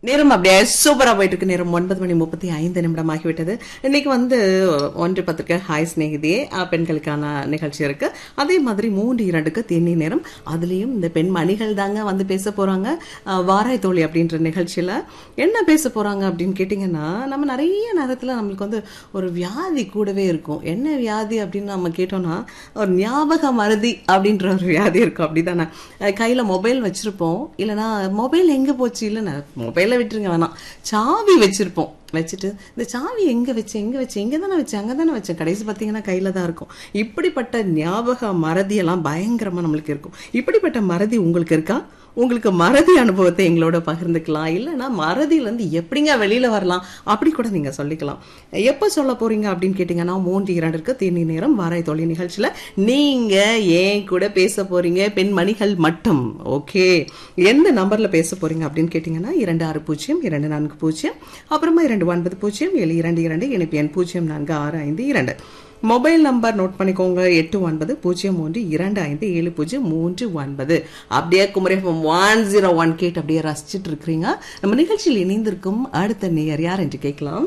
நேரம் அப்படியே சூப்பரா போயிட்டு இருக்கு நேரம் ஒன்பது மணி முப்பத்தி ஐந்து நிமிடம் ஆகிவிட்டது இன்னைக்கு வந்து ஒன்று பத்துக்கு ஹாய் ஸ்நேகிதியே அஹ், பெண்களுக்கான நிகழ்ச்சி இருக்கு அதே மாதிரி மூன்று இரண்டுக்கு தேநீர் நேரம் அதுலயும் இந்த பெண் மணிகள் தாங்க வந்து பேச போறாங்க அஹ், வாராய் தோழி அப்படின்ற நிகழ்ச்சியில என்ன பேச போறாங்க அப்படின்னு கேட்டிங்கன்னா நம்ம நிறைய நேரத்துல நம்மளுக்கு வந்து ஒரு வியாதி கூடவே இருக்கும் என்ன வியாதி அப்படின்னு நம்ம கேட்டோம்னா ஒரு ஞாபக மருதி அப்படின்ற ஒரு வியாதி இருக்கும் அப்படிதானே அஹ், கையில மொபைல் வச்சிருப்போம் இல்லைன்னா மொபைல் எங்க போச்சு இல்லைன்னா மொபைலை விட்டுருங்க வேணாம் சாவி வச்சிருப்போம் வச்சுட்டு இந்த சாவி எங்க வச்சேன் எங்க வச்சேன் எங்க தானே வச்சேன் அங்க தானே வச்சேன் கடைசி பார்த்தீங்கன்னா கையில தான் இருக்கும் இப்படிப்பட்ட ஞாபக மறதி எல்லாம் பயங்கரமா நம்மளுக்கு இருக்கும் இப்படிப்பட்ட மறதி உங்களுக்கு இருக்கா உங்களுக்கு மறதி அனுபவத்தை எங்களோட பகிர்ந்துக்கலாம் இல்லைன்னா மறதியில இருந்து எப்படிங்க வெளியில வரலாம் அப்படி கூட நீங்க சொல்லிக்கலாம் எப்ப சொல்ல போறீங்க அப்படின்னு கேட்டீங்கன்னா மூன்று இரண்டிற்கு தேனி நேரம் வாராய் தொழில் நிகழ்ச்சியில நீங்க ஏன் கூட பேச போறீங்க பெண்மணிகள் மட்டும் ஓகே எந்த நம்பர்ல பேச போறீங்க அப்படின்னு கேட்டீங்கன்னா இரண்டு ஆறு பூஜ்ஜியம் இரண்டு நான்கு பூஜ்ஜியம் அப்புறமா இரண்டு ஒன்பது பூஜ்ஜியம் ஏழு இரண்டு இரண்டு இணைப்பு எண் பூஜ்ஜியம் நான்கு ஆறு ஐந்து இரண்டு மொபைல் நம்பர் நோட் பண்ணிக்கோங்க எட்டு ஒன்பது பூஜ்ஜியம் மூன்று இரண்டு ஐந்து ஏழு பூஜ்ஜியம் மூன்று ஒன்பது அப்படியே குமரி ஒன் ஜீரோ ஒன் கேட் அப்படியே ரசிச்சிட்டு இருக்கிறீங்க நம்ம நிகழ்ச்சியில் இணைந்திருக்கும் அடுத்த நேயர் யார் என்று கேட்கலாம்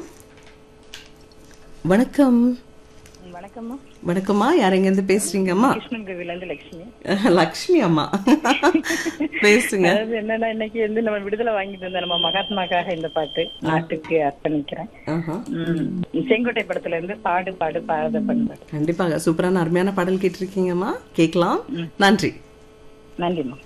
வணக்கம் வணக்கம்மா வணக்கம்மா யார் எங்க இருந்து பேசுறீங்கம்மா கிருஷ்ணன் கோவில இருந்து லட்சுமி லக்ஷ்மி அம்மா பேசுங்க அதாவது என்னன்னா இன்னைக்கு வந்து நம்ம விடுதலை வாங்கிட்டு வந்த நம்ம மகாத்மாக்காக இந்த பாட்டு நாட்டுக்கு அர்ப்பணிக்கிறேன் ஆஹா. உம் செங்கோட்டை படத்துல இருந்து பாடு பாடு பாரத பண்பாடு கண்டிப்பாக சூப்பரான அருமையான பாடல் கேட்டிருக்கீங்கம்மா கேட்கலாம் நன்றி நன்றிம்மா